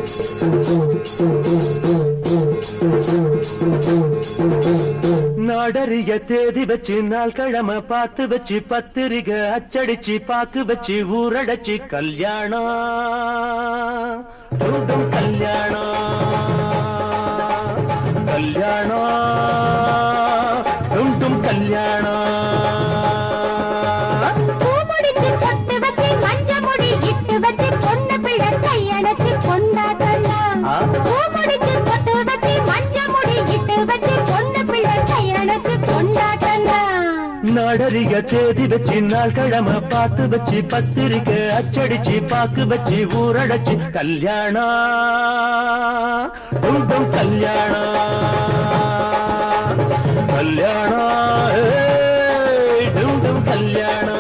நாடறிய தேதி வச்சு நாள் கிழமை பார்த்து வச்சு பத்திரிகை அச்சடிச்சு பாக்கு வச்சு ஊரடைச்சு கல்யாணம் தூண்டும் கல்யாணம் கல்யாணம் துண்டும் கல்யாணம் பூ முடிச்சு பொட்டு வச்சு மஞ்ச முடி இட்டு வச்சு பொண்ணு பிள்ளை கையணைச்சு கொண்டாடலாம் ஆ. பூ முடிச்சு பொட்டு வச்சு மஞ்ச முடி இட்டு வச்சு பொண்ணு பிள்ளை கையணைச்சு கொண்டாடலாம் நாடறிய தேதி வச்சு நாள் கிழமை பார்த்து வச்சு பத்திரிக்கை அச்சடிச்சு பாக்கு வச்சு ஊரடைச்சு கல்யாணம் துண்டும் கல்யாணம் கல்யாணம் ஏய், துண்டும் கல்யாணம்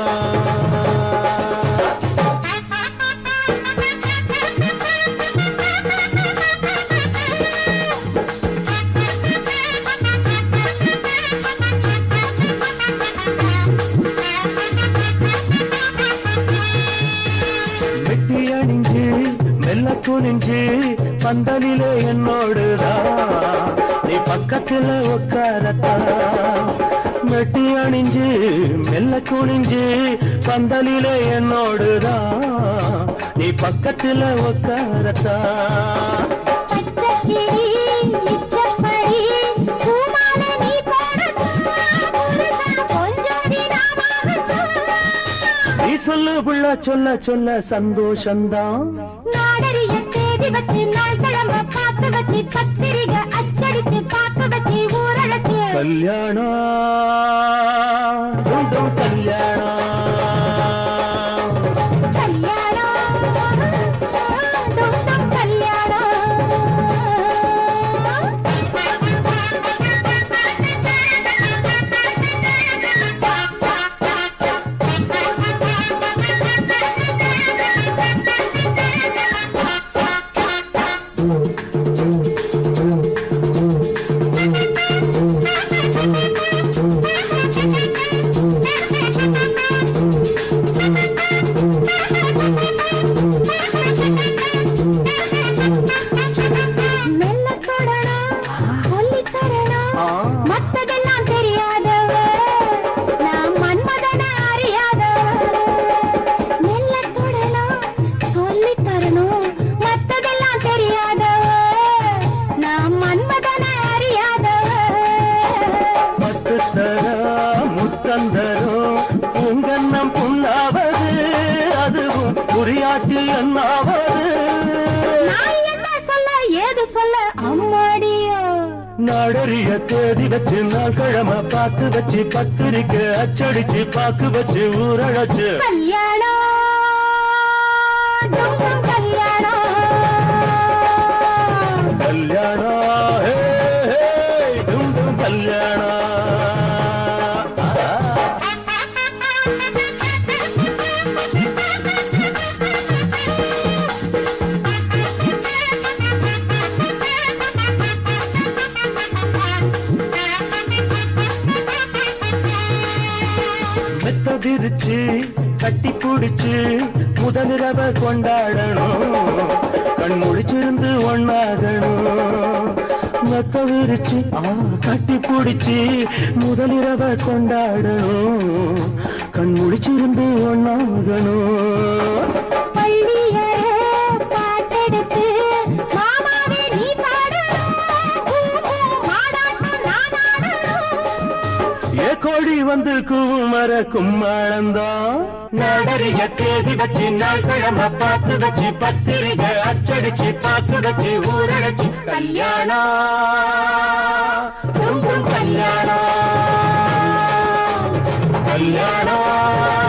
வெட்டி அணிஞ்சு மெல்ல துணிஞ்சு பந்தலிலே என்னோடுதான் நீ பக்கத்துல உட்காரத்தா வெட்டி அணிஞ்சு மெல்ல குனிஞ்சு பந்தலிலே என்னோடுதான் நீ பக்கத்துல உட்காரத்தா பச்சைக்கிளி, இச்சப்பழி, பூமாலை நீ போடத்தான், புருஷா கொஞ்சோடி நாமாகத்தான். நீ சொல்லு புள்ள சொல்ல சொல்ல சந்தோஷந்தான் நாடறிய தேதி வச்சு நாள் கிழமை பார்த்து வச்சு பத்திரிகை அச்சடிச்சு பாக்கு வச்சு ஊரழைச்சு கல்யாணம் துண்டும் கல்யாணம் கல்யாணம் துண்டும் மெல்ல தொடணும் சொல்லித் தரணும் ஆ. மத்ததெல்லாம் தெரியாதவ நான் மன்மதன அறியாதவ மெல்ல தொடணும் சொல்லித் தரணும் மத்ததெல்லாம் தெரியாதவ நான் மன்மதன அறியாதவ பட்டு தரா முத்தந்தரோ உங்கண்ணம் புண்ணாவது அதுவும் புரியாட்டு என்னாவது நான் என்ன சொல்ல ஏது சொல்ல அம்மாடியோ நாடறிய தேதி வச்சு நாள் கிழமை பார்த்து வச்சு பத்திரிக்கை அச்சடிச்சு பாக்கு வச்சு ஊரழைச்சு கல்யாணம் டும் கல்யாணம் கல்யாணம் ஹே, ஹே, துண்டும் கல்யாணம் மெத்த விரிச்சு கட்டி பிடிச்சு முதலிரவ கொண்டாடணும் கண் முழிச்சிருந்து ஒண்ணாகணும் மெத்த விரிச்சு ஆ, கட்டி பிடிச்சு முதலிரவ கொண்டாடணும் கண் முழிச்சிருந்து ஒண்ணாகணும் பள்ளியரே பாட்டெடுத்து மாமாவே நீ பாடணும் பூ, பூ, மாடாட்டம் நான் ஆடணும் ஏ கோடி வந்து குமர கும்மாளந்தான் நாடறிய தேதி வச்சு நாள் கிழமை பார்த்து வச்சு பத்திரிகை அச்சடிச்சு பாக்கு வச்சு ஊரடைச்சு கல்யாணம் தும்பும் கல்யாணம் கல்யாணம்